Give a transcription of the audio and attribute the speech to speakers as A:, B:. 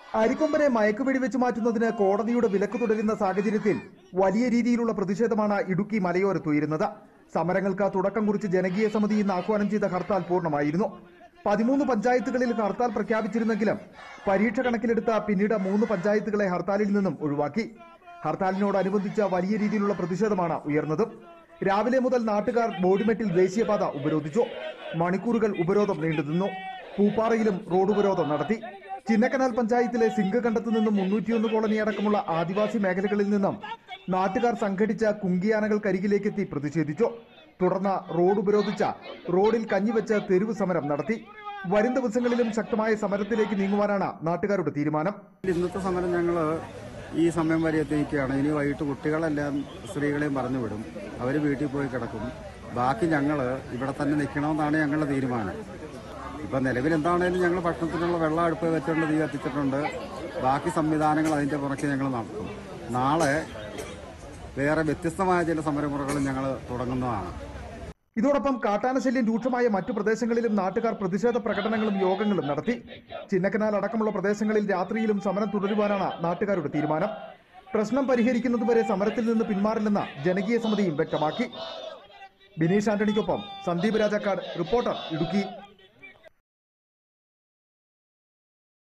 A: അരിക്കൊമ്പനെ മയക്കുവെടി വെച്ച് മാറ്റുന്നതിന് കോടതിയുടെ വിലക്ക് തുടരുന്ന സാഹചര്യത്തിൽ വലിയ രീതിയിലുള്ള പ്രതിഷേധമാണ് ഇടുക്കി മലയോരത്തുയരുന്നത് സമരങ്ങൾക്ക് തുടക്കം കുറിച്ച് ജനകീയ സമിതി ഇന്ന് ആഹ്വാനം ചെയ്ത ഹർത്താൽ പൂർണ്ണമായിരുന്നു പതിമൂന്ന് പഞ്ചായത്തുകളിൽ ഹർത്താൽ പ്രഖ്യാപിച്ചിരുന്നെങ്കിലും പരീക്ഷ കണക്കിലെടുത്ത പിന്നീട് മൂന്ന് പഞ്ചായത്തുകളെ ഹർത്താലിൽ നിന്നും ഒഴിവാക്കി ഹർത്താലിനോടനുബന്ധിച്ച വലിയ രീതിയിലുള്ള പ്രതിഷേധമാണ് ഉയർന്നത് രാവിലെ മുതൽ നാട്ടുകാർ ബോഡിമെട്ടിൽ ദേശീയപാത ഉപരോധിച്ചു മണിക്കൂറുകൾ ഉപരോധം നീണ്ടുനിന്നു പൂപ്പാറയിലും റോഡ് ഉപരോധം നടത്തി ചിന്നക്കനാൽ പഞ്ചായത്തിലെ സിംഗകണ്ടത്തു നിന്നും മുന്നൂറ്റിയൊന്ന് കോളനി അടക്കമുള്ള ആദിവാസി മേഖലകളിൽ നിന്നും നാട്ടുകാർ സംഘടിച്ച കുങ്കിയാനകൾക്കരികിലേക്കെത്തി പ്രതിഷേധിച്ചു തുടർന്ന് റോഡ് ഉപരോധിച്ച റോഡിൽ കഞ്ഞിവെച്ച് തെരുവ് സമരം നടത്തി വരും ദിവസങ്ങളിലും ശക്തമായ സമരത്തിലേക്ക് നീങ്ങുവാനാണ് നാട്ടുകാരുടെ തീരുമാനം
B: ഇന്നത്തെ സമരം ഞങ്ങൾ ഈ സമയം വരെ എത്തിയിരിക്കുകയാണ് ഇനി വൈകിട്ട് കുട്ടികളെല്ലാം സ്ത്രീകളെയും പറഞ്ഞു വിടും അവർ വീട്ടിൽ പോയി കിടക്കും ബാക്കി ഞങ്ങൾ ഇവിടെ തന്നെ നിൽക്കണമെന്നാണ് ഞങ്ങളുടെ തീരുമാനം ഇപ്പം നിലവിൽ എന്താണേലും ഞങ്ങൾ ഭക്ഷണത്തിനുള്ള വെള്ളം അടുപ്പ് വെച്ചുകൊണ്ട് തീ കത്തിച്ചിട്ടുണ്ട് ബാക്കി സംവിധാനങ്ങൾ അതിൻ്റെ പുറകെ ഞങ്ങൾ നടത്തും നാളെ വേറെ വ്യത്യസ്തമായ ചില സമരമുറകളും ഞങ്ങൾ തുടങ്ങുന്നതാണ്
A: ഇതോടൊപ്പം കാട്ടാനശല്യം രൂക്ഷമായ മറ്റു പ്രദേശങ്ങളിലും നാട്ടുകാർ പ്രതിഷേധ പ്രകടനങ്ങളും യോഗങ്ങളും നടത്തി ചിന്നക്കനാൽ അടക്കമുള്ള പ്രദേശങ്ങളിൽ രാത്രിയിലും സമരം തുടരുവാനാണ് നാട്ടുകാരുടെ തീരുമാനം പ്രശ്നം പരിഹരിക്കുന്നതുവരെ സമരത്തിൽ നിന്ന് പിന്മാറില്ലെന്ന് ജനകീയ സമിതിയും വ്യക്തമാക്കി ബിനീഷ് ആന്റണിക്കൊപ്പം സന്ദീപ് രാജാക്കാട് റിപ്പോർട്ടർ ഇടുക്കി